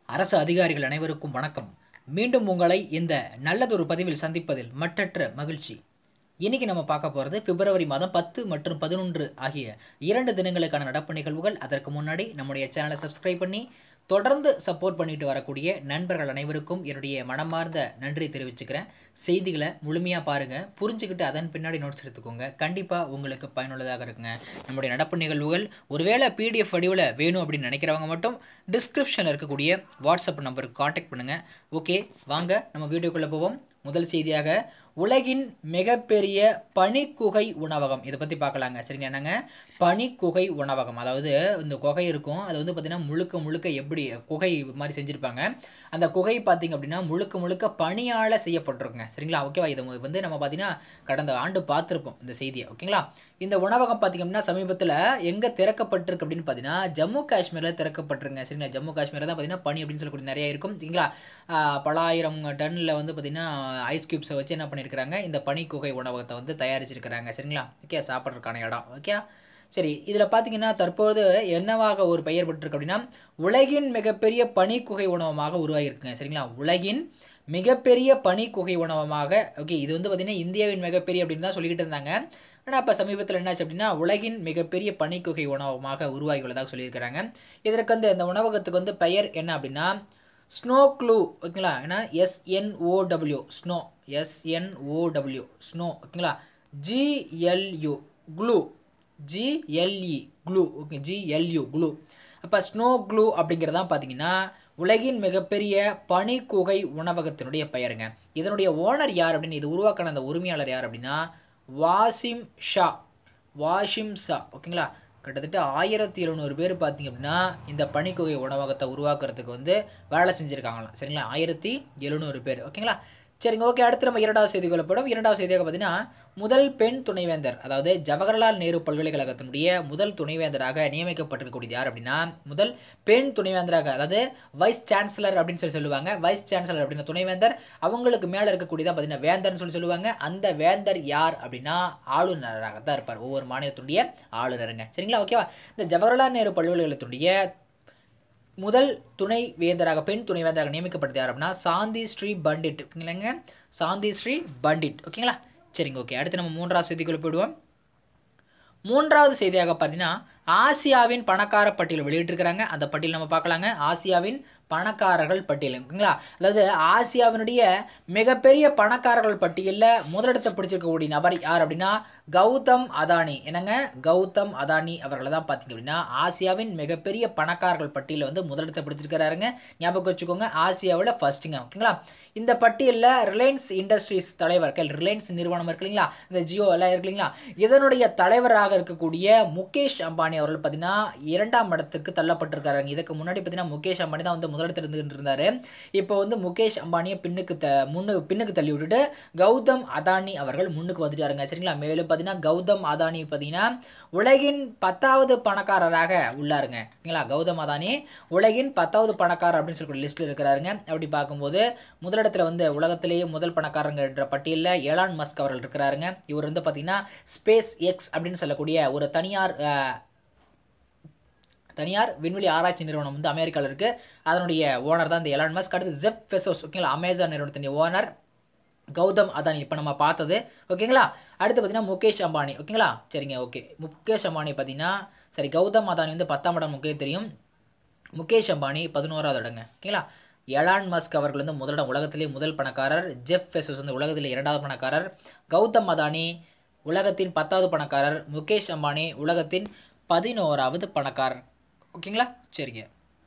அரசு அதிகாரிகள் அனைவருக்கும் வணக்கம் மீண்டும் உங்களை இந்த நல்லதொரு பதிவில் சந்திப்பதில் மற்றற்ற மகிழ்ச்சி இன்னைக்கு நம்ம பார்க்க போகிறது பிப்ரவரி மாதம் பத்து மற்றும் பதினொன்று ஆகிய இரண்டு தினங்களுக்கான நடப்பு நிகழ்வுகள் அதற்கு முன்னாடி நம்முடைய சேனலை சப்ஸ்கிரைப் பண்ணி தொடர்ந்து சப்போர்ட் பண்ணிட்டு வரக்கூடிய நண்பர்கள் அனைவருக்கும் என்னுடைய மனமார்ந்த நன்றி தெரிவிச்சுக்கிறேன் செய்திகளை முழுமையாக பாருங்கள் புரிஞ்சுக்கிட்டு அதன் பின்னாடி நோட்ஸ் எடுத்துக்கோங்க கண்டிப்பாக உங்களுக்கு பயனுள்ளதாக இருக்குங்க நம்முடைய நடப்பு நிகழ்வுகள் ஒருவேளை பிடிஎஃப் வடிவில் வேணும் அப்படின்னு நினைக்கிறவங்க மட்டும் டிஸ்கிரிப்ஷனில் இருக்கக்கூடிய வாட்ஸ்அப் நம்பருக்கு காண்டாக்ட் பண்ணுங்கள் ஓகே வாங்க நம்ம வீடியோக்குள்ளே போவோம் முதல் செய்தியாக உலகின் மிகப்பெரிய பனிக்குகை உணவகம் இதை பற்றி பார்க்கலாங்க சரிங்க என்னங்க பனிக்குகை உணவகம் அதாவது இந்த குகை இருக்கும் அது வந்து பார்த்திங்கன்னா முழுக்க முழுக்க எப்படி குகை மாதிரி செஞ்சுருப்பாங்க அந்த குகை பார்த்திங்க அப்படின்னா முழுக்க முழுக்க பனியால் செய்யப்பட்டிருக்குங்க சரிங்களா ஓகேவா இதை வந்து நம்ம பார்த்திங்கன்னா கடந்த ஆண்டு பார்த்துருப்போம் இந்த செய்தியை ஓகேங்களா இந்த உணவகம் பார்த்திங்க அப்படின்னா சமீபத்தில் எங்கே திறக்கப்பட்டிருக்கு அப்படின்னு பார்த்தீங்கன்னா ஜம்மு காஷ்மீரில் திறக்கப்பட்டிருங்க சரிங்களா ஜம்மு காஷ்மீரில் தான் பார்த்தீங்கன்னா பனி அப்படின்னு சொல்லக்கூடிய நிறைய இருக்கும் சரிங்களா ஆஹ் பல ஆயிரம் டன்னில் வந்து பார்த்திங்கன்னா ஐஸ் க்யூப்ஸை வச்சு என்ன பண்ணியிருக்கிறாங்க இந்த பனிக்குகை உணவகத்தை வந்து தயாரிச்சிருக்கிறாங்க சரிங்களா ஓகே சாப்பிட்றதுக்கான இடம் ஓகே சரி இதில் பார்த்தீங்கன்னா தற்போது என்னவாக ஒரு பெயர் பெற்றிருக்கு அப்படின்னா உலகின் மிகப்பெரிய பனிக்குகை உணவகமாக உருவாகியிருக்குங்க சரிங்களா உலகின் மிகப்பெரிய பனிக்குகை உணவகமாக ஓகே இது வந்து பார்த்திங்கன்னா இந்தியாவின் மிகப்பெரிய அப்படின்னு தான் சொல்லிக்கிட்டு இருந்தாங்க ஆனால் இப்போ சமீபத்தில் என்னாச்சு அப்படின்னா உலகின் மிகப்பெரிய பனிக்குகை உணவகமாக உருவாகி உள்ளதாக சொல்லியிருக்கிறாங்க இதற்கு வந்து இந்த உணவகத்துக்கு வந்து பெயர் என்ன அப்படின்னா ஸ்னோ க்ளூ ஓகேங்களா ஏன்னா எஸ்என்ஓடபிள்யூ ஸ்னோ எஸ்என்ஓடபிள்யூ ஸ்னோ ஓகேங்களா G L U glue G L E glue okay G L U glue அப்போ ஸ்னோ க்ளூ அப்படிங்கிறதான் பார்த்தீங்கன்னா உலகின் மிகப்பெரிய பனிக்குகை உணவகத்தினுடைய பெயருங்க இதனுடைய ஓனர் யார் அப்படின்னு இது உருவாக்கின அந்த உரிமையாளர் யார் அப்படின்னா வாசிம் ஷா வாஷிம் ஷா ஓகேங்களா கிட்டத்தட்ட ஆயிரத்தி எழுநூறு பேர் பார்த்தீங்க அப்படின்னா இந்த பனிக்குகை உணவகத்தை உருவாக்குறதுக்கு வந்து வேலை செஞ்சுருக்காங்களாம் சரிங்களா ஆயிரத்தி எழுநூறு பேர் ஓகேங்களா சரிங்க ஓகே அடுத்து நம்ம இரண்டாவது செய்தி கொள்ளப்படும் இரண்டாவது செய்தியாக பார்த்தீங்கன்னா முதல் பெண் துணைவேந்தர் அதாவது ஜவஹர்லால் நேரு பல்கலைக்கழகத்தினுடைய முதல் துணைவேந்தராக நியமிக்கப்பட்டிருக்கக்கூடியது யார் அப்படின்னா முதல் பெண் துணைவேந்தராக அதாவது வைஸ் சான்சலர் அப்படின்னு சொல்லி சொல்லுவாங்க வைஸ் சான்சலர் அப்படின்ற துணைவேந்தர் அவங்களுக்கு மேலே இருக்கக்கூடியதான் பார்த்தீங்கன்னா வேந்தர்னு சொல்லி சொல்லுவாங்க அந்த வேந்தர் யார் அப்படின்னா ஆளுநராக தான் இருப்பார் ஒவ்வொரு மாநிலத்துடைய ஆளுநருங்க சரிங்களா ஓகேவா இந்த ஜவஹர்லால் நேரு பல்கலைக்கழகத்துடைய முதல் துணை வேந்தராக பெண் துணை வேந்தராக நியமிக்கப்பட்டது யார் அப்படின்னா சாந்தி ஸ்ரீ பண்டிட் ஓகேங்களாங்க சாந்தி ஸ்ரீ பண்டிட் ஓகேங்களா சரிங்க ஓகே அடுத்து நம்ம மூன்றாவது செய்திக்குள்ள போயிடுவோம் மூன்றாவது செய்தியாக பார்த்தீங்கன்னா ஆசியாவின் பணக்கார பட்டியல் வெளியிட்டிருக்கிறாங்க அந்த பட்டியல் நம்ம பார்க்கலாங்க ஆசியாவின் பணக்காரர்கள் பட்டியல் ஓகேங்களா அதாவது ஆசியாவினுடைய மிகப்பெரிய பணக்காரர்கள் பட்டியலில் முதலிடத்தை பிடிச்சிருக்கக்கூடிய நபர் யார் அப்படின்னா கௌதம் அதானி என்னங்க கௌதம் அதானி அவர்களை தான் பார்த்தீங்க அப்படின்னா ஆசியாவின் மிகப்பெரிய பணக்காரர்கள் பட்டியலில் வந்து முதலிடத்தை பிடிச்சிருக்கிறாருங்க ஞாபகம் வச்சுக்கோங்க ஆசியாவில் ஃபர்ஸ்ட்டுங்க ஓகேங்களா இந்த பட்டியலில் ரிலையன்ஸ் இண்டஸ்ட்ரீஸ் தலைவர்கள் ரிலையன்ஸ் நிறுவனம் இருக்கு இல்லைங்களா இந்த ஜியோ எல்லாம் இருக்கு இல்லைங்களா இதனுடைய தலைவராக இருக்கக்கூடிய முகேஷ் அம்பானி அவர்கள் பார்த்தீங்கன்னா இரண்டாம் இடத்துக்கு தள்ளப்பட்டிருக்காருங்க இதுக்கு முன்னாடி பார்த்தீங்கன்னா முகேஷ் அம்பானி தான் வந்து முதலிடத்தில் இருந்துகிட்டு இருந்தார் இப்போ வந்து முகேஷ் அம்பானியை பின்னுக்கு த முன்னு பின்னுக்கு தள்ளி விட்டுட்டு கௌதம் அதானி அவர்கள் முன்னுக்கு வந்துட்டாருங்க சரிங்களா மேலும் பார்த்தீங்கன்னா கௌதம் அதானி பார்த்தீங்கன்னா உலகின் பத்தாவது பணக்காரராக உள்ளாருங்க ஓகேங்களா கௌதம் அதானி உலகின் பத்தாவது பணக்காரர் அப்படின்னு சொல்லி லிஸ்ட்டில் இருக்கிறாருங்க அப்படி பார்க்கும்போது முதலிடத்தில் வந்து உலகத்திலேயே முதல் பணக்காரங்கன்ற பட்டியலில் ஏலான் மஸ்க் அவர்கள் இருக்கிறாருங்க இவர் வந்து பார்த்தீங்கன்னா ஸ்பேஸ் எக்ஸ் அப்படின்னு சொல்லக்கூடிய ஒரு தனியார் தனியார் விண்வெளி ஆராய்ச்சி நிறுவனம் வந்து அமெரிக்காவில் இருக்குது அதனுடைய ஓனர் தான் இந்த எலான் மஸ்க் அடுத்து ஜெப் ஃபெசோஸ் ஓகேங்களா அமேசான் நிறுவனத்தினுடைய ஓனர் கௌதம் அதானி இப்போ நம்ம பார்த்தது ஓகேங்களா அடுத்து பார்த்தீங்கன்னா முகேஷ் அம்பானி ஓகேங்களா சரிங்க ஓகே முகேஷ் அம்பானி பார்த்தீங்கன்னா சரி கௌதம் அதானி வந்து பத்தாம் இடம் முக்கிய தெரியும் முகேஷ் அம்பானி பதினோராவது இடங்க ஓகேங்களா எலான் மஸ்க் அவர்கள் வந்து முதலிடம் உலகத்திலே முதல் பணக்காரர் ஜெஃப் ஃபெசோஸ் வந்து உலகத்திலே இரண்டாவது பணக்காரர் கௌதம் அதானி உலகத்தின் பத்தாவது பணக்காரர் முகேஷ் அம்பானி உலகத்தின் பதினோராவது பணக்காரர் ஓகேங்களா சரிங்க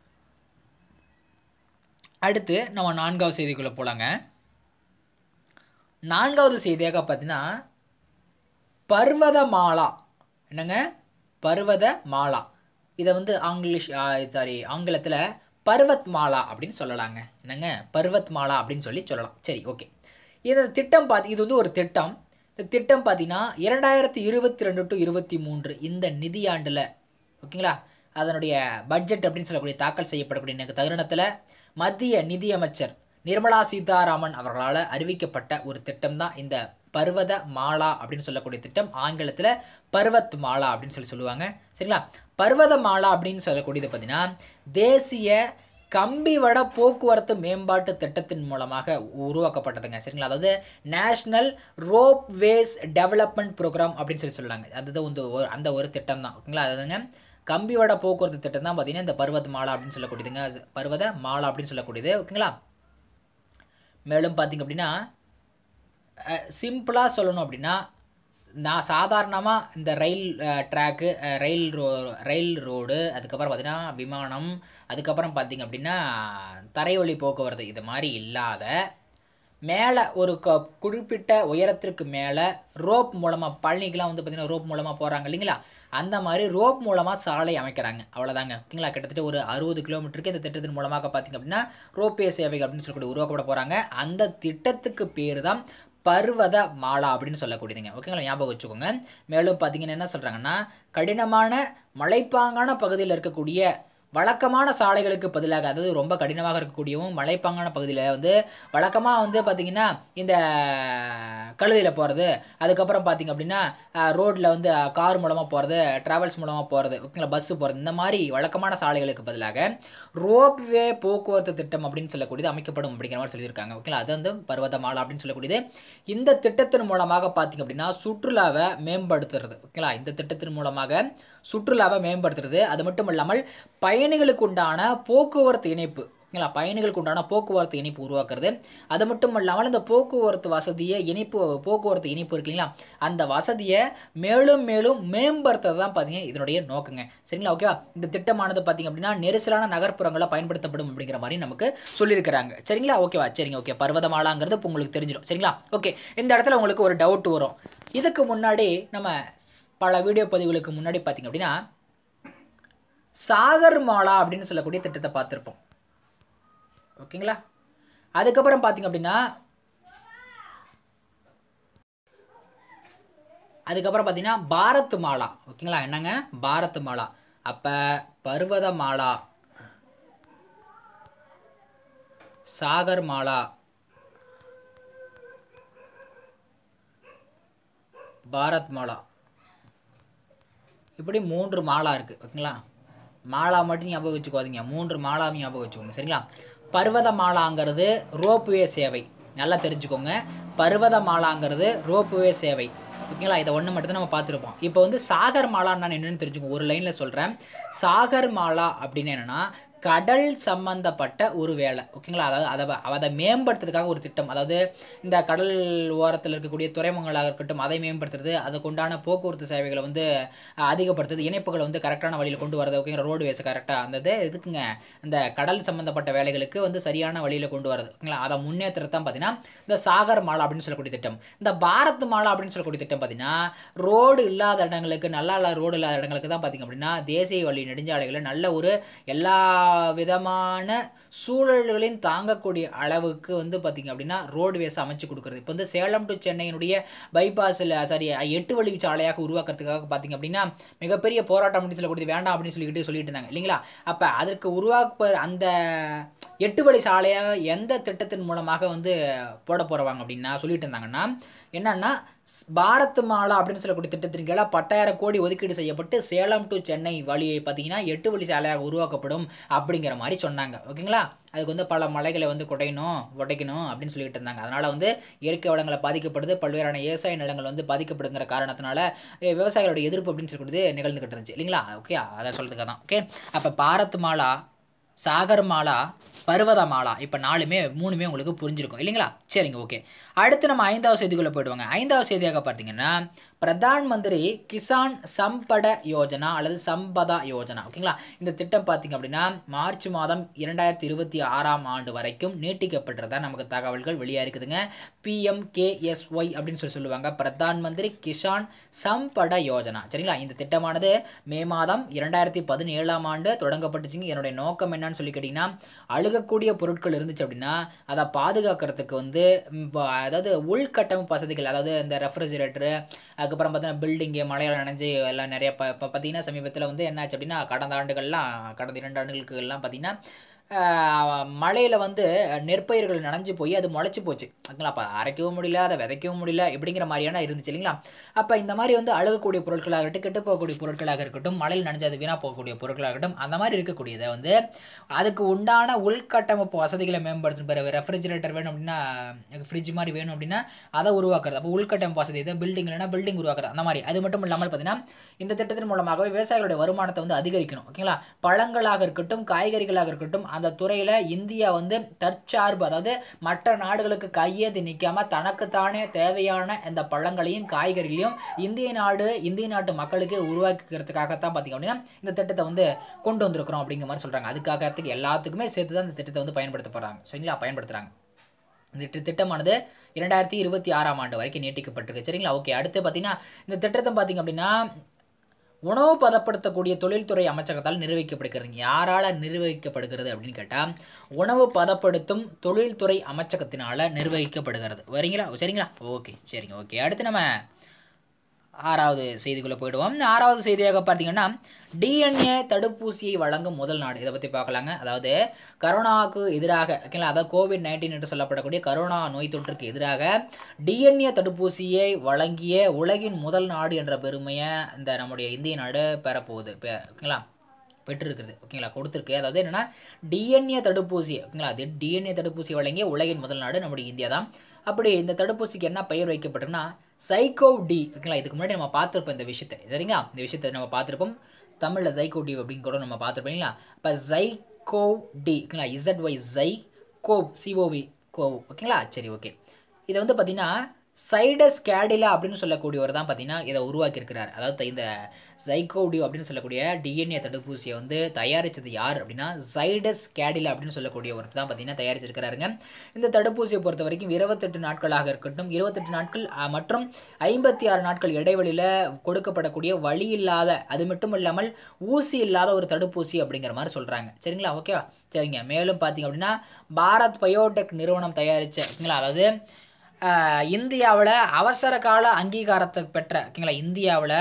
அடுத்து நம்ம நான்காவது செய்திக்குள்ளே போகலாங்க நான்காவது செய்தியாக பார்த்தீங்கன்னா பர்வத மாலா என்னங்க பர்வத மாலா இதை வந்து ஆங்கிலிஷ் சாரி ஆங்கிலத்தில் பர்வத் மாலா அப்படின்னு சொல்லலாங்க என்னங்க பர்வத் மாலா அப்படின்னு சொல்லி சொல்லலாம் சரி ஓகே இந்த திட்டம் பார்த்து இது வந்து ஒரு திட்டம் இந்த திட்டம் பார்த்தீங்கன்னா இரண்டாயிரத்தி இருபத்தி ரெண்டு டு இருபத்தி மூன்று இந்த நிதியாண்டில் ஓகேங்களா அதனுடைய பட்ஜெட் அப்படின்னு சொல்லக்கூடிய தாக்கல் செய்யப்படக்கூடிய தருணத்தில் மத்திய நிதியமைச்சர் நிர்மலா சீதாராமன் அவர்களால் அறிவிக்கப்பட்ட ஒரு திட்டம் தான் இந்த பர்வத மாலா அப்படின்னு சொல்லக்கூடிய திட்டம் ஆங்கிலத்தில் பர்வத் மாலா அப்படின்னு சொல்லி சொல்லுவாங்க சரிங்களா பர்வத மாலா அப்படின்னு சொல்லக்கூடியது பார்த்தீங்கன்னா தேசிய கம்பிவட போக்குவரத்து மேம்பாட்டு திட்டத்தின் மூலமாக உருவாக்கப்பட்டதுங்க சரிங்களா அதாவது national ropeways development programme அப்படின்னு சொல்லி சொல்லுவாங்க அதுதான் வந்து ஒரு அந்த ஒரு திட்டம் தான் ஓகேங்களா அதாவதுங்க கம்பிவட போக்குவரத்து திட்டம் தான் பார்த்தீங்கன்னா இந்த பர்வத மாலா அப்படின்னு சொல்லக்கூடியதுங்க அது பர்வத மாலா அப்படின்னு சொல்லக்கூடியது ஓகேங்களா மேலும் பார்த்திங்க அப்படின்னா சிம்பிளாக சொல்லணும் அப்படின்னா நான் சாதாரணமாக இந்த ரயில் ட்ராக்கு ரயில் ரோ ரயில் ரோடு அதுக்கப்புறம் பார்த்திங்கன்னா விமானம் அதுக்கப்புறம் பார்த்திங்க அப்படின்னா தரைவழி போக்குவரத்து இது மாதிரி இல்லாத மேலே ஒரு க குறிப்பிட்ட உயரத்திற்கு மேலே ரோப் மூலமாக பழனிக்கெலாம் வந்து பார்த்திங்கன்னா ரோப் மூலமாக போகிறாங்க இல்லைங்களா அந்த மாதிரி ரோப் மூலமாக சாலை அமைக்கிறாங்க அவ்வளோதாங்க ஓகேங்களா கிட்டத்தட்ட ஒரு அறுபது கிலோமீட்டருக்கு இந்த திட்டத்தின் மூலமாக பார்த்திங்க அப்படின்னா ரோப்பே சேவை அப்படின்னு சொல்லக்கூடிய உருவாக்கப்பட போகிறாங்க அந்த திட்டத்துக்கு பேர் தான் பர்வத மாலா அப்படின்னு சொல்லக்கூடியதுங்க ஓகேங்களா ஞாபகம் வச்சுக்கோங்க மேலும் பார்த்தீங்கன்னா என்ன சொல்கிறாங்கன்னா கடினமான மலைப்பாங்கான பகுதியில் இருக்கக்கூடிய வழக்கமான சாலைகளுக்கு பதிலாக அதாவது ரொம்ப கடினமாக இருக்கக்கூடியவும் மலைப்பாங்கான பகுதியில் வந்து வழக்கமாக வந்து பார்த்திங்கன்னா இந்த கழுதையில் போகிறது அதுக்கப்புறம் பார்த்திங்க அப்படின்னா ரோட்டில் வந்து கார் மூலமாக போகிறது ட்ராவல்ஸ் மூலமாக போகிறது ஓகேங்களா பஸ்ஸு போகிறது இந்த மாதிரி வழக்கமான சாலைகளுக்கு பதிலாக ரோப்வே போக்குவரத்து திட்டம் அப்படின்னு சொல்லக்கூடியது அமைக்கப்படும் அப்படிங்கிற மாதிரி சொல்லியிருக்காங்க ஓகேங்களா அது வந்து பர்வத மாலா அப்படின்னு சொல்லக்கூடியது இந்த திட்டத்தின் மூலமாக பார்த்திங்க அப்படின்னா சுற்றுலாவை மேம்படுத்துறது ஓகேங்களா இந்த திட்டத்தின் மூலமாக சுற்றுலாவை மேம்படுத்துறது அது மட்டும் இல்லாமல் பயணிகளுக்கு உண்டான போக்குவரத்து இணைப்பு ஓகேங்களா பயணிகளுக்கு உண்டான போக்குவரத்து இணைப்பு உருவாக்குறது அது மட்டும் இல்லாமல் இந்த போக்குவரத்து வசதியை இணைப்பு போக்குவரத்து இணைப்பு இருக்கு இல்லைங்களா அந்த வசதியை மேலும் மேலும் மேம்படுத்துறது தான் பார்த்தீங்க இதனுடைய நோக்கங்க சரிங்களா ஓகேவா இந்த திட்டமானது பார்த்தீங்க அப்படின்னா நெரிசலான நகர்ப்புறங்களில் பயன்படுத்தப்படும் அப்படிங்கிற மாதிரி நமக்கு சொல்லியிருக்கிறாங்க சரிங்களா ஓகேவா சரிங்க ஓகே பர்வதமாலாங்கிறது இப்போ உங்களுக்கு தெரிஞ்சிடும் சரிங்களா ஓகே இந்த இடத்துல உங்களுக்கு ஒரு டவுட் வரும் இதுக்கு முன்னாடி நம்ம பல வீடியோ பதிவுகளுக்கு முன்னாடி பார்த்திங்க அப்படின்னா சாகர் மாலா அப்படின்னு சொல்லக்கூடிய திட்டத்தை பார்த்துருப்போம் ஓகேங்களா அதுக்கப்புறம் பார்த்திங்க அப்படின்னா அதுக்கப்புறம் பார்த்தீங்கன்னா பாரத் மாலா ஓகேங்களா என்னங்க பாரத் மாலா அப்போ பர்வத மாலா சாகர் மாலா பாரத் மாலா இப்படி மூன்று மாலா இருக்குது ஓகேங்களா மாலா மட்டும் ஞாபகம் வச்சுக்கோதீங்க மூன்று மாலாவும் ஞாபகம் வச்சுக்கோங்க சரிங்களா பர்வத மாலாங்கிறது ரோப்வே சேவை நல்லா தெரிஞ்சுக்கோங்க பர்வத மாலாங்கிறது ரோப்வே சேவை ஓகேங்களா இதை ஒன்று மட்டும் தான் நம்ம பார்த்துருப்போம் இப்போ வந்து சாகர் மாலான்னு என்னென்னு தெரிஞ்சுக்கோங்க ஒரு லைனில் சொல்கிறேன் சாகர் மாலா அப்படின்னு என்னென்னா கடல் சம்பந்தப்பட்ட ஒரு வேலை ஓகேங்களா அதாவது அதை அதை மேம்படுத்துறதுக்காக ஒரு திட்டம் அதாவது இந்த கடல் ஓரத்தில் இருக்கக்கூடிய துறைமுகங்களாக இருக்கட்டும் அதை மேம்படுத்துறது அதுக்கு உண்டான போக்குவரத்து சேவைகளை வந்து அதிகப்படுத்துறது இணைப்புகளை வந்து கரெக்டான வழியில் கொண்டு வரது ஓகேங்களா ரோடு வேஸை கரெக்டாக அந்த இது எதுக்குங்க இந்த கடல் சம்மந்தப்பட்ட வேலைகளுக்கு வந்து சரியான வழியில் கொண்டு வரது ஓகேங்களா அதை முன்னேற்றது தான் பார்த்தீங்கன்னா இந்த சாகர் மாலா அப்படின்னு சொல்லக்கூடிய திட்டம் இந்த பாரத் மாலா அப்படின்னு சொல்லக்கூடிய திட்டம் பார்த்தீங்கன்னா ரோடு இல்லாத இடங்களுக்கு நல்லா இல்லாத ரோடு இல்லாத இடங்களுக்கு தான் பார்த்திங்க அப்படின்னா தேசிய வழி நெடுஞ்சாலைகளில் நல்ல ஒரு எல்லா விதமான சூழல்களையும் தாங்கக்கூடிய அளவுக்கு வந்து பார்த்திங்க அப்படின்னா ரோடுவேஸ் அமைச்சு கொடுக்குறது இப்போ வந்து சேலம் டு சென்னையினுடைய பைபாஸில் சாரி எட்டு வழி சாலையாக உருவாக்குறதுக்காக பார்த்திங்க அப்படின்னா மிகப்பெரிய போராட்டம் அப்படின்னு சொல்லக்கூடியது வேண்டாம் அப்படின்னு சொல்லிக்கிட்டு சொல்லிட்டு இருந்தாங்க இல்லைங்களா அப்போ அதற்கு உருவாக்க அந்த எட்டு வழி சாலையாக எந்த திட்டத்தின் மூலமாக வந்து போட போகிறவாங்க அப்படின்னா சொல்லிட்டு இருந்தாங்கன்னா என்னன்னா பாரத் மாலா அப்படின்னு சொல்லக்கூடிய திட்டத்தின் கீழே பத்தாயிரம் கோடி ஒதுக்கீடு செய்யப்பட்டு சேலம் டு சென்னை வழியை பார்த்தீங்கன்னா எட்டு வழி சாலையாக உருவாக்கப்படும் அப்படிங்கிற மாதிரி சொன்னாங்க ஓகேங்களா அதுக்கு வந்து பல மலைகளை வந்து குடையணும் உடைக்கணும் அப்படின்னு சொல்லிட்டு இருந்தாங்க அதனால் வந்து இயற்கை வளங்களை பாதிக்கப்படுது பல்வேறான விவசாய நிலங்கள் வந்து பாதிக்கப்படுங்கிற காரணத்தினால விவசாயிகளோட எதிர்ப்பு அப்படின்னு சொல்லக்கூடியது நிகழ்ந்துகிட்டு இருந்துச்சு இல்லைங்களா ஓகே அதை சொல்கிறதுக்காக தான் ஓகே அப்போ பாரத் மாலா சாகர் மாலா பர்வத மாலா இப்போ நாலுமே மூணுமே உங்களுக்கு புரிஞ்சிருக்கும் இல்லைங்களா சரிங்க ஓகே அடுத்து நம்ம ஐந்தாவது செய்திக்குள்ளே போயிடுவாங்க ஐந்தாவது செய்தியாக பார்த்தீங்கன்னா பிரதான் மந்திரி கிசான் சம்பட யோஜனா அல்லது சம்பதா யோஜனா ஓகேங்களா இந்த திட்டம் பார்த்திங்க அப்படின்னா மார்ச் மாதம் இரண்டாயிரத்தி இருபத்தி ஆறாம் ஆண்டு வரைக்கும் நீட்டிக்கப்பட்டிருந்தா நமக்கு தகவல்கள் வெளியாக இருக்குதுங்க பிஎம்கேஎஸ்ஒய் அப்படின்னு சொல்லி சொல்லுவாங்க பிரதான் மந்திரி கிசான் சம்பட யோஜனா சரிங்களா இந்த திட்டமானது மே மாதம் இரண்டாயிரத்தி பதினேழாம் ஆண்டு தொடங்கப்பட்டுச்சுங்க என்னுடைய நோக்கம் என்னன்னு சொல்லி கேட்டிங்கன்னா அழுகக்கூடிய பொருட்கள் இருந்துச்சு அப்படின்னா அதை பாதுகாக்கிறதுக்கு வந்து அதாவது உள்கட்டமைப்பு வசதிகள் அதாவது இந்த ரெஃப்ரிஜிரேட்டரு அதுக்கப்புறம் பார்த்தீங்கன்னா பில்டிங்கு மழையால் நனைஞ்சு எல்லாம் நிறைய இப்போ இப்போ பார்த்தீங்கன்னா சமீபத்தில் வந்து என்னாச்சு அப்படின்னா கடந்த ஆண்டுகள்லாம் கடந்த இரண்டு ஆண்டுகளுக்கு எல்லாம் பார்த்தீங்கன்னா மழையில் வந்து நெற்பயிர்கள் நனைஞ்சு போய் அது முளைச்சி போச்சு ஓகேங்களா அப்போ அரைக்கவும் முடியல அதை விதைக்கவும் முடியல இப்படிங்கிற மாதிரியான இருந்துச்சு இல்லைங்களா அப்போ இந்த மாதிரி வந்து அழுகக்கூடிய பொருட்களாக இருக்கட்டும் கெட்டு போகக்கூடிய பொருட்களாக இருக்கட்டும் மழையில் நனைஞ்சு அது வீணாக போகக்கூடிய பொருட்களாக இருக்கட்டும் அந்த மாதிரி இருக்கக்கூடியதை வந்து அதுக்கு உண்டான உள்கட்டமைப்பு வசதிகளை மேம்படுத்தணும் பிறகு ரெஃப்ரிஜிரேட்டர் வேணும் அப்படின்னா ஃப்ரிட்ஜ் மாதிரி வேணும் அப்படின்னா அதை உருவாக்குறது அப்போ உள்கட்டமைப்பு வசதி இதை பில்டிங் இல்லைன்னா பில்டிங் உருவாக்குறது அந்த மாதிரி அது மட்டும் இல்லாமல் பார்த்தீங்கன்னா இந்த திட்டத்தின் மூலமாகவே விவசாயிகளுடைய வருமானத்தை வந்து அதிகரிக்கணும் ஓகேங்களா பழங்களாக இருக்கட்டும் காய்கறிகளாக இருக்கட்டும் அந்த துறையில் இந்தியா வந்து தற்சார்பு அதாவது மற்ற நாடுகளுக்கு கையேந்தி நிற்காம தனக்குத்தானே தேவையான இந்த பழங்களையும் காய்கறிகளையும் இந்திய நாடு இந்திய நாட்டு மக்களுக்கு உருவாக்கிக்கிறதுக்காகத்தான் பார்த்திங்க அப்படின்னா இந்த திட்டத்தை வந்து கொண்டு வந்திருக்கிறோம் அப்படிங்கிற மாதிரி சொல்கிறாங்க அதுக்காகத்துக்கு எல்லாத்துக்குமே சேர்த்து தான் இந்த திட்டத்தை வந்து பயன்படுத்த போகிறாங்க சரிங்களா பயன்படுத்துகிறாங்க இந்த தி- திட்டமானது இரண்டாயிரத்தி இருபத்தி ஆறாம் ஆண்டு வரைக்கும் நீட்டிக்கப்பட்டிருக்கு சரிங்களா ஓகே அடுத்து பார்த்தீங்கன்னா இந்த திட்டத்தை பார்த்தீங்க அப்படின்னா உணவு பதப்படுத்தக்கூடிய தொழில்துறை அமைச்சகத்தால் நிர்வகிக்கப்படுகிறது யாரால நிர்வகிக்கப்படுகிறது அப்படின்னு கேட்டால் உணவு பதப்படுத்தும் தொழில்துறை அமைச்சகத்தினால நிர்வகிக்கப்படுகிறது வரீங்களா சரிங்களா ஓகே சரிங்க ஓகே அடுத்து நம்ம ஆறாவது செய்திக்குள்ளே போயிடுவோம் இந்த ஆறாவது செய்தியாக பார்த்தீங்கன்னா டிஎன்ஏ தடுப்பூசியை வழங்கும் முதல் நாடு இதை பற்றி பார்க்கலாங்க அதாவது கரோனாவுக்கு எதிராக ஓகேங்களா அதாவது கோவிட் நைன்டீன் என்று சொல்லப்படக்கூடிய கரோனா நோய் தொற்றுக்கு எதிராக டிஎன்ஏ தடுப்பூசியை வழங்கிய உலகின் முதல் நாடு என்ற பெருமையை இந்த நம்முடைய இந்திய நாடு பெறப்போகுது இப்போ ஓகேங்களா பெற்றிருக்கிறது ஓகேங்களா கொடுத்துருக்கு அதாவது என்னென்னா டிஎன்ஏ தடுப்பூசி ஓகேங்களா அது டிஎன்ஏ தடுப்பூசி வழங்கிய உலகின் முதல் நாடு நம்முடைய இந்தியா தான் அப்படி இந்த தடுப்பூசிக்கு என்ன பெயர் வைக்கப்பட்டிருக்குன்னா சைக்கோ டி ஓகேங்களா இதுக்கு முன்னாடி நம்ம பார்த்துருப்போம் இந்த விஷயத்தை சரிங்களா இந்த விஷயத்தை நம்ம பார்த்துருப்போம் தமிழில் சைக்கோ டி அப்படின்னு கூட நம்ம பார்த்துருப்போம் இல்லைங்களா இப்போ சைக்கோ டி ஓகேங்களா இசட் ஒய் ஜை கோவ் சிஓவி கோவ் ஓகேங்களா சரி ஓகே இதை வந்து பார்த்தீங்கன்னா சைடஸ் கேடிலா அப்படின்னு சொல்லக்கூடியவர் தான் பார்த்தீங்கன்னா இதை உருவாக்கியிருக்கிறார் அதாவது இந்த சைக்கோடியோ அப்படின்னு சொல்லக்கூடிய டிஎன்ஏ தடுப்பூசியை வந்து தயாரித்தது யார் அப்படின்னா சைடஸ் கேடிலா அப்படின்னு சொல்லக்கூடியவர் தான் பார்த்தீங்கன்னா தயாரிச்சிருக்கிறாருங்க இந்த தடுப்பூசியை பொறுத்த வரைக்கும் இருபத்தெட்டு நாட்களாக இருக்கட்டும் இருபத்தெட்டு நாட்கள் அஹ், மற்றும் ஐம்பத்தி ஆறு நாட்கள் இடைவெளியில் கொடுக்கப்படக்கூடிய வழி இல்லாத அது மட்டும் இல்லாமல் ஊசி இல்லாத ஒரு தடுப்பூசி அப்படிங்கிற மாதிரி சொல்கிறாங்க சரிங்களா ஓகேவா சரிங்க மேலும் பார்த்தீங்க அப்படின்னா பாரத் பயோடெக் நிறுவனம் தயாரித்த ஓகேங்களா அதாவது இந்தியாவில் அவசர கால அங்கீகாரத்தை பெற்ற ஓகேங்களா இந்தியாவில்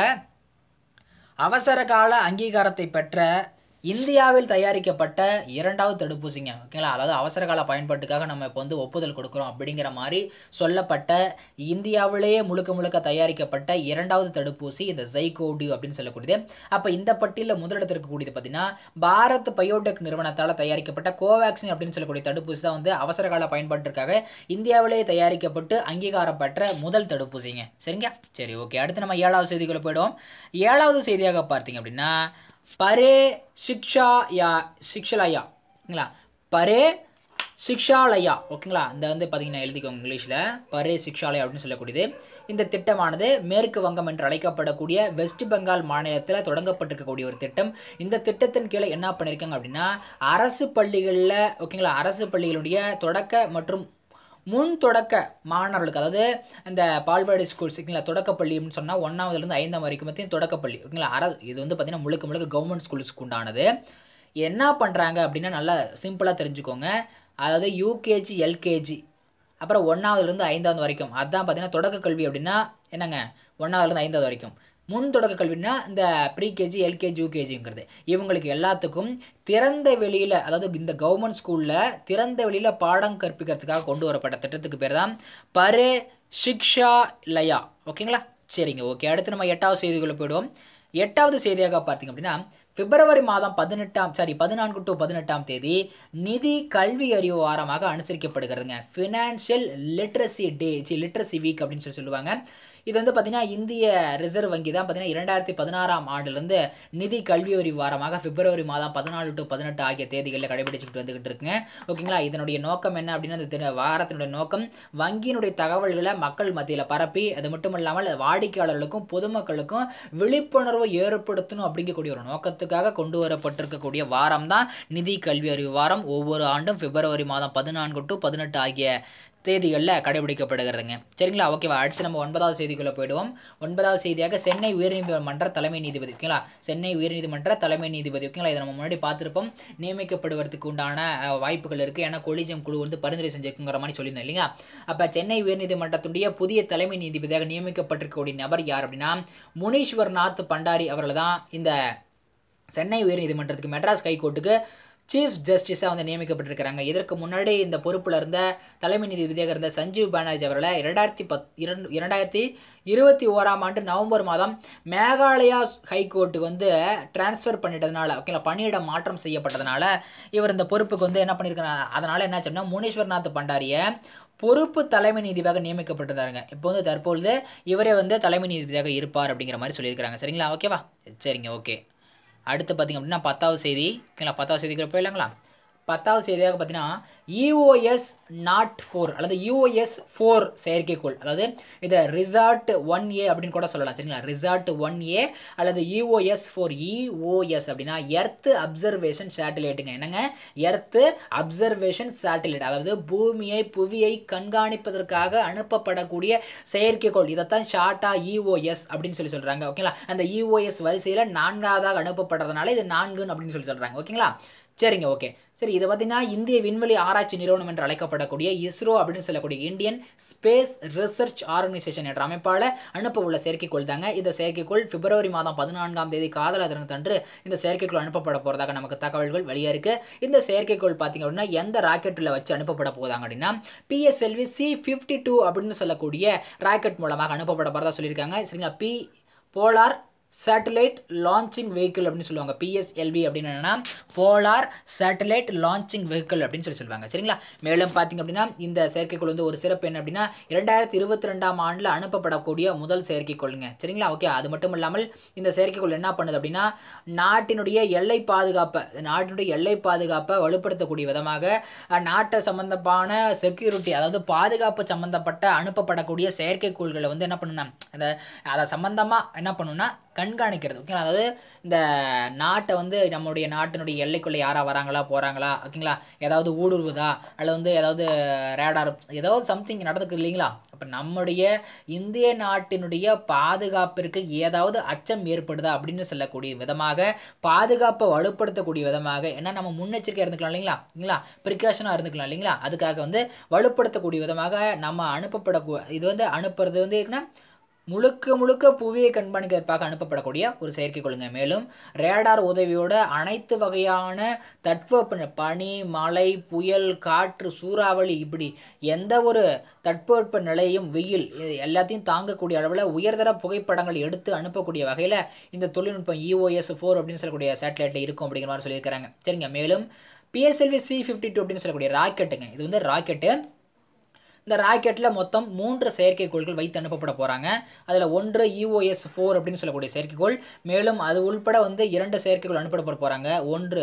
அவசர கால அங்கீகாரத்தை பெற்ற இந்தியாவில் தயாரிக்கப்பட்ட இரண்டாவது தடுப்பூசிங்க ஓகேங்களா அதாவது அவசர கால பயன்பாட்டுக்காக நம்ம இப்போ வந்து ஒப்புதல் கொடுக்குறோம் அப்படிங்கிற மாதிரி சொல்லப்பட்ட இந்தியாவிலேயே முழுக்க முழுக்க தயாரிக்கப்பட்ட இரண்டாவது தடுப்பூசி இந்த ஜைகோடியூ அப்படின்னு சொல்லக்கூடியது அப்போ இந்த பட்டியலில் முதலிடத்தில் இருக்கக்கூடியது பார்த்தீங்கன்னா பாரத் பயோடெக் நிறுவனத்தால் தயாரிக்கப்பட்ட கோவேக்சின் அப்படின்னு சொல்லக்கூடிய தடுப்பூசி தான் வந்து அவசர கால பயன்பாட்டிற்காக இந்தியாவிலேயே தயாரிக்கப்பட்டு அங்கீகாரம் பெற்ற முதல் தடுப்பூசிங்க சரிங்க சரி ஓகே அடுத்து நம்ம ஏழாவது செய்திக்குள்ள போயிடுவோம் ஏழாவது செய்தியாக பார்த்தீங்க அப்படின்னா பரே சிக்ஷா யா சிக்ஷலயா ஓகேங்களா பரே சிக்ஷாலயா ஓகேங்களா இந்த வந்து பார்த்தீங்கன்னா எழுதிக்கோங்க இங்கிலீஷில் பரே சிக்ஷாலயா அப்படின்னு சொல்லக்கூடியது இந்த திட்டமானது மேற்கு வங்கம் என்று அழைக்கப்படக்கூடிய வெஸ்ட் பெங்கால் மாநிலத்தில் தொடங்கப்பட்டிருக்கக்கூடிய ஒரு திட்டம் இந்த திட்டத்தின் கீழே என்ன பண்ணியிருக்காங்க அப்படின்னா அரசு பள்ளிகளில் ஓகேங்களா அரசு பள்ளிகளுடைய தொடக்க மற்றும் முன் தொடக்க மாணவர்களுக்கு அதாவது இந்த பால்வாடி ஸ்கூல்ஸ் ஓகேங்களா தொடக்கப்பள்ளி அப்படின்னு சொன்னால் ஒன்றாவதுலேருந்து ஐந்தாம் வரைக்கும் பற்றியும் தொடக்கப்பள்ளி ஓகேங்களா அர இது வந்து பார்த்திங்கன்னா முழுக்க முழுக்க கவர்மெண்ட் ஸ்கூல்ஸ்க்கு உண்டானது என்ன பண்ணுறாங்க அப்படின்னா நல்லா சிம்பிளாக தெரிஞ்சுக்கோங்க அதாவது யூகேஜி எல்கேஜி அப்புறம் ஒன்றாவதுலேருந்து ஐந்தாவது வரைக்கும் அதான் பார்த்தீங்கன்னா தொடக்க கல்வி அப்படின்னா என்னங்க ஒன்றாவதுலேருந்து ஐந்தாவது வரைக்கும் முன் தொடக்க கல்வினா இந்த ப்ரீகேஜி எல்கேஜி யூகேஜிங்கிறது இவங்களுக்கு எல்லாத்துக்கும் திறந்த வெளியில் அதாவது இந்த கவர்மெண்ட் ஸ்கூலில் திறந்த வெளியில் பாடம் கற்பிக்கிறதுக்காக கொண்டு வரப்பட்ட திட்டத்துக்கு பேர் தான் பரே சிக்ஷா லயா ஓகேங்களா சரிங்க ஓகே அடுத்து நம்ம எட்டாவது செய்திக்குள்ளே போயிடுவோம் எட்டாவது செய்தியாக பார்த்தீங்க அப்படின்னா பிப்ரவரி மாதம் பதினெட்டாம் சாரி பதினான்கு டு பதினெட்டாம் தேதி நிதி கல்வி அறிவு வாரமாக அனுசரிக்கப்படுகிறதுங்க ஃபினான்ஷியல் லிட்ரஸி டே சி லிட்ரஸி வீக் அப்படின்னு சொல்லி சொல்லுவாங்க இது வந்து பார்த்திங்கன்னா இந்திய ரிசர்வ் வங்கி தான் பார்த்தீங்கன்னா இரண்டாயிரத்தி பதினாறாம் ஆண்டுலேருந்து நிதி கல்வி அறிவு வாரமாக பிப்ரவரி மாதம் பதினாலு டு பதினெட்டு ஆகிய தேதிகளில் கடைபிடிச்சிக்கிட்டு வந்துகிட்டு இருக்குங்க ஓகேங்களா இதனுடைய நோக்கம் என்ன அப்படின்னா இந்த தின- வாரத்தினுடைய நோக்கம் வங்கியினுடைய தகவல்களை மக்கள் மத்தியில் பரப்பி அது மட்டும் இல்லாமல் வாடிக்கையாளர்களுக்கும் பொதுமக்களுக்கும் விழிப்புணர்வு ஏற்படுத்தணும் அப்படிங்கக்கூடிய ஒரு நோக்கத்துக்காக கொண்டு வரப்பட்டிருக்கக்கூடிய வாரம் தான் நிதி கல்வி அறிவு வாரம் ஒவ்வொரு ஆண்டும் பிப்ரவரி மாதம் பதினான்கு டு பதினெட்டு ஆகிய தேதிகளில் கடைபிடிக்கப்படுகிறதுங்க சரிங்களா ஓகேவா அடுத்து நம்ம ஒன்பதாவது செய்திக்குள்ளே போயிடுவோம் ஒன்பதாவது செய்தியாக சென்னை உயர்நீதிமன்ற தலைமை நீதிபதி ஓகேங்களா சென்னை உயர்நீதிமன்ற தலைமை நீதிபதி ஓகேங்களா இதை நம்ம முன்னாடி பார்த்துருப்போம் நியமிக்கப்படுவதற்கு உண்டான அஹ், வாய்ப்புகள் இருக்குது ஏன்னா கொலிஜியம் குழு வந்து பரிந்துரை செஞ்சிருக்குங்கிற மாதிரி சொல்லியிருந்தோம் இல்லைங்களா அப்போ சென்னை உயர்நீதிமன்றத்துடைய புதிய தலைமை நீதிபதியாக நியமிக்கப்பட்டிருக்கக்கூடிய நபர் யார் அப்படின்னா முனீஸ்வர் நாத் பண்டாரி அவர்கள் தான் இந்த சென்னை உயர்நீதிமன்றத்துக்கு மெட்ராஸ் ஹைகோர்ட்டுக்கு சீஃப் ஜஸ்டிஸாக வந்து நியமிக்கப்பட்டிருக்கிறாங்க இதற்கு முன்னாடி இந்த பொறுப்பில் இருந்த தலைமை நீதிபதியாக இருந்த சஞ்சீவ் பானர்ஜி அவர்களை இரண்டாயிரத்தி பத் இரண்டு இரண்டாயிரத்தி இருபத்தி ஓராம் ஆண்டு நவம்பர் மாதம் மேகாலயா ஹைகோர்ட்டுக்கு வந்து டிரான்ஸ்ஃபர் பண்ணிட்டதுனால ஓகேங்களா பணியிட மாற்றம் செய்யப்பட்டதுனால இவர் இந்த பொறுப்புக்கு வந்து என்ன பண்ணியிருக்கிறார் அதனால் என்ன ஆச்சுன்னா முனீஸ்வர்நாத் பண்டாரியை பொறுப்பு தலைமை நீதிபதியாக நியமிக்கப்பட்டிருந்தாருங்க இப்போ வந்து தற்பொழுது இவரே வந்து தலைமை நீதிபதியாக இருப்பார் அப்படிங்கிற மாதிரி சொல்லியிருக்கிறாங்க சரிங்களா ஓகேவா சரிங்க ஓகே அடுத்து பார்த்திங்க அப்படின்னா பத்தாவது செய்தி ஓகேங்களா பத்தாவது செய்திக்கு போயிடலாங்களா பத்தாவது செய்தியாக பார்த்தீங்கன்னா இஓஎஸ் நாட் ஃபோர் அல்லது யூஓஎஸ் ஃபோர் செயற்கைக்கோள் அதாவது இதை ரிசார்ட் ஒன் ஏ அப்படின்னு கூட சொல்லலாம் சரிங்களா ரிசார்ட் ஒன் ஏ அல்லது இஓஎஸ் ஃபோர் இஓஎஸ் அப்படின்னா எர்த் அப்சர்வேஷன் சேட்டலைட்டுங்க என்னங்க எர்த்து அப்சர்வேஷன் சேட்டலைட் அதாவது பூமியை புவியை கண்காணிப்பதற்காக அனுப்பப்படக்கூடிய செயற்கைக்கோள் இதைத்தான் ஷார்ட்டாக இஓஎஸ் அப்படின்னு சொல்லி சொல்கிறாங்க ஓகேங்களா அந்த இஓஎஸ் வரிசையில் நான்காவதாக அனுப்பப்படுறதுனால இது நான்குன்னு அப்படின்னு சொல்லி சொல்கிறாங்க ஓகேங்களா சரிங்க ஓகே சரி இதை பார்த்தீங்கன்னா இந்திய விண்வெளி ஆராய்ச்சி நிறுவனம் என்று அழைக்கப்படக்கூடிய இஸ்ரோ அப்படின்னு சொல்லக்கூடிய இந்தியன் ஸ்பேஸ் ரிசர்ச் ஆர்கனைசேஷன் என்ற அமைப்பால் அனுப்ப உள்ள செயற்கைக்கோள் தாங்க இந்த செயற்கைக்கோள் பிப்ரவரி மாதம் பதினான்காம் தேதி காதலர் தினத்தன்று இந்த செயற்கைக்கோள் அனுப்பப்பட போகிறதாக நமக்கு தகவல்கள் வெளியே இருக்கு இந்த செயற்கைக்கோள் பார்த்தீங்க அப்படின்னா எந்த ராக்கெட்டில் வச்சு அனுப்பப்பட போதாங்க அப்படின்னா பிஎஸ்எல்வி சி ஃபிஃப்டி டூ அப்படின்னு சொல்லக்கூடிய ராக்கெட் மூலமாக அனுப்பப்பட போகிறதா சொல்லியிருக்காங்க சரிங்களா P polar satellite launching vehicle அப்படின்னு சொல்லுவாங்க பிஎஸ்எல்வி அப்படின்னு என்னன்னா போலார் சேட்டலைட் லான்ச்சிங் வெஹிக்கிள் அப்படின்னு சொல்லி சொல்லுவாங்க சரிங்களா மேலும் பார்த்தீங்க அப்படின்னா இந்த செயற்கைக்கோள் வந்து ஒரு சிறப்பு என்ன அப்படின்னா இரண்டாயிரத்தி இருபத்தி ரெண்டாம் ஆண்டில் அனுப்பப்படக்கூடிய முதல் செயற்கைக்கோளுங்க சரிங்களா ஓகே அது மட்டும் இல்லாமல் இந்த செயற்கைக்கோள் என்ன பண்ணுது அப்படின்னா நாட்டினுடைய எல்லை பாதுகாப்பை நாட்டினுடைய எல்லை பாதுகாப்பை வலுப்படுத்தக்கூடிய விதமாக நாட்டை சம்பந்தமான செக்யூரிட்டி அதாவது பாதுகாப்பு சம்பந்தப்பட்ட அனுப்பப்படக்கூடிய செயற்கைக்கோள்களை வந்து என்ன பண்ணுனா அந்த அதை சம்பந்தமாக என்ன பண்ணுன்னா கண்காணிக்கிறது ஓகேங்களா அதாவது இந்த நாட்டை வந்து நம்முடைய நாட்டினுடைய எல்லைக்குள்ளே யாரா வராங்களா போகிறாங்களா ஓகேங்களா ஏதாவது ஊடுருவுதா அல்லது வந்து ஏதாவது ரேடார் ஏதாவது சம்திங் நடந்துக்கு இல்லைங்களா அப்போ நம்முடைய இந்திய நாட்டினுடைய பாதுகாப்பிற்கு ஏதாவது அச்சம் ஏற்படுதா அப்படின்னு சொல்லக்கூடிய விதமாக பாதுகாப்பை வலுப்படுத்தக்கூடிய விதமாக ஏன்னா நம்ம முன்னெச்சரிக்கை இருந்துக்கலாம் இல்லைங்களா இல்லைங்களா ப்ரிகாஷனாக இருந்துக்கலாம் இல்லைங்களா அதுக்காக வந்து வலுப்படுத்தக்கூடிய விதமாக நம்ம அனுப்பப்பட இது வந்து அனுப்புறது வந்து என்ன முழுக்க முழுக்க புவியை கண்காணிக்கிறதுக்காக அனுப்பப்படக்கூடிய ஒரு செயற்கைக்கோளுங்க மேலும் ரேடார் உதவியோட அனைத்து வகையான தட்பவெப்ப பனி மழை புயல் காற்று சூறாவளி இப்படி எந்த ஒரு தட்பவெப்ப நிலையும் வெயில் இது எல்லாத்தையும் தாங்கக்கூடிய அளவில் உயர்தர புகைப்படங்கள் எடுத்து அனுப்பக்கூடிய வகையில் இந்த தொழில்நுட்பம் இஓஎஸ் ஃபோர் அப்படின்னு சொல்லக்கூடிய சேட்டலைட்டில் இருக்கும் அப்படிங்கிற மாதிரி சொல்லியிருக்கிறாங்க சரிங்க மேலும் பிஎஸ்எல்வி சி ஃபிஃப்டி டூ அப்படின்னு சொல்லக்கூடிய ராக்கெட்டுங்க இது வந்து ராக்கெட்டு இந்த ராக்கெட்டில் மொத்தம் மூன்று செயற்கைக்கோள்கள் வைத்து அனுப்பப்பட போகிறாங்க அதில் ஒன்று இஓஎஸ் ஃபோர் அப்படின்னு சொல்லக்கூடிய செயற்கைக்கோள் மேலும் அது உள்பட வந்து இரண்டு செயற்கைக்கோள் அனுப்பப்பட போகிறாங்க ஒன்று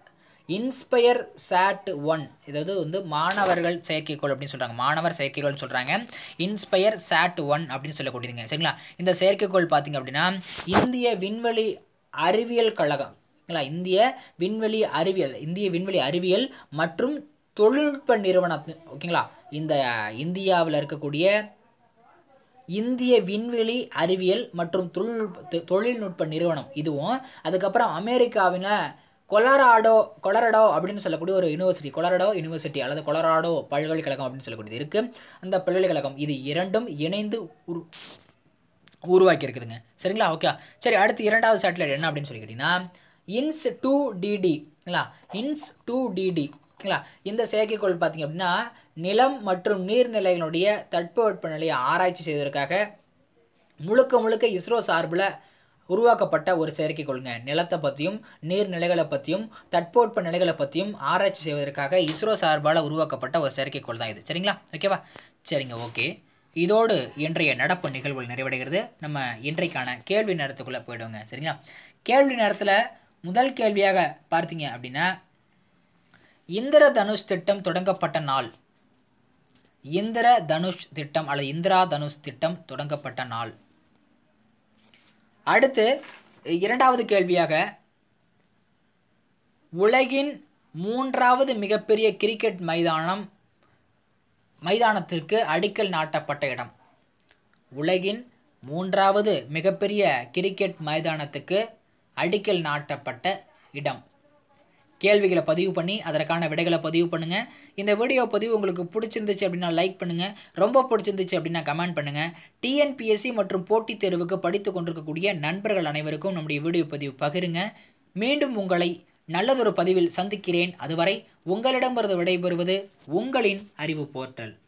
இன்ஸ்பயர் சாட் ஒன் இதாவது வந்து மாணவர்கள் செயற்கைக்கோள் அப்படின்னு சொல்கிறாங்க மாணவர் செயற்கைக்கோள் சொல்கிறாங்க இன்ஸ்பயர் சாட் ஒன் அப்படின்னு சொல்லக்கூடியதுங்க சரிங்களா இந்த செயற்கைக்கோள் பார்த்திங்க அப்படின்னா இந்திய விண்வெளி அறிவியல் கழகம் ஓகேங்களா இந்திய விண்வெளி அறிவியல் இந்திய விண்வெளி அறிவியல் மற்றும் தொழில்நுட்ப நிறுவனம் ஓகேங்களா இந்த இந்தியாவில் இருக்கக்கூடிய இந்திய விண்வெளி அறிவியல் மற்றும் தொழில்நுட்ப தொழில்நுட்ப நிறுவனம் இதுவும் அதுக்கப்புறம் அமெரிக்காவின கொலராடோ கொலராடோ அப்படின்னு சொல்லக்கூடிய ஒரு யூனிவர்சிட்டி கொலராடோ யூனிவர்சிட்டி அல்லது கொலராடோ பல்கலைக்கழகம் அப்படின்னு சொல்லக்கூடியது இருக்குது அந்த பல்கலைக்கழகம் இது இரண்டும் இணைந்து உரு உருவாக்கி இருக்குதுங்க சரிங்களா ஓகே சரி அடுத்து இரண்டாவது சேட்டலைட் என்ன அப்படின்னு சொல்லி கேட்டிங்கன்னா இன்ஸ் டூ டிடிங்களா இன்ஸ் டூ டிடி ஓகேங்களா இந்த செயற்கைக்கோள் பார்த்திங்க அப்படின்னா நிலம் மற்றும் நீர்நிலைகளுடைய தட்பவெட்ப நிலையை ஆராய்ச்சி செய்வதற்காக முழுக்க முழுக்க இஸ்ரோ சார்பில் உருவாக்கப்பட்ட ஒரு செயற்கைக்கோளுங்க நிலத்தை பற்றியும் நீர்நிலைகளை பற்றியும் தட்பவெட்ப நிலைகளை பற்றியும் ஆராய்ச்சி செய்வதற்காக இஸ்ரோ சார்பால் உருவாக்கப்பட்ட ஒரு செயற்கைக்கோள் தான் இது சரிங்களா ஓகேவா சரிங்க ஓகே இதோடு இன்றைய நடப்பு நிகழ்வுகள் நிறைவடைகிறது நம்ம இன்றைக்கான கேள்வி நேரத்துக்குள்ளே போயிடுவோங்க சரிங்களா கேள்வி நேரத்தில் முதல் கேள்வியாக பார்த்தீங்க அப்படின்னா இந்திர தனுஷ் திட்டம் தொடங்கப்பட்ட நாள் இந்திர தனுஷ் திட்டம் அல்லது இந்திரா தனுஷ் திட்டம் தொடங்கப்பட்ட நாள் அடுத்து இரண்டாவது கேள்வியாக உலகின் மூன்றாவது மிகப்பெரிய கிரிக்கெட் மைதானம் மைதானத்திற்கு அடிக்கல் நாட்டப்பட்ட இடம் உலகின் மூன்றாவது மிகப்பெரிய கிரிக்கெட் மைதானத்துக்கு அடிக்கல் நாட்டப்பட்ட இடம் கேள்விகளை பதிவு பண்ணி அதற்கான விடைகளை பதிவு பண்ணுங்கள் இந்த வீடியோ பதிவு உங்களுக்கு பிடிச்சிருந்துச்சு அப்படின்னா லைக் பண்ணுங்கள் ரொம்ப பிடிச்சிருந்துச்சு அப்படின்னா கமெண்ட் பண்ணுங்கள் டிஎன்பிஎஸ்சி மற்றும் போட்டித் தேர்வுக்கு படித்து கொண்டிருக்கக்கூடிய நண்பர்கள் அனைவருக்கும் நம்முடைய வீடியோ பதிவு பகிருங்க மீண்டும் உங்களை நல்லதொரு பதிவில் சந்திக்கிறேன் அதுவரை உங்களிடமிருந்து விடைபெறுவது உங்களின் அறிவு போர்ட்டல்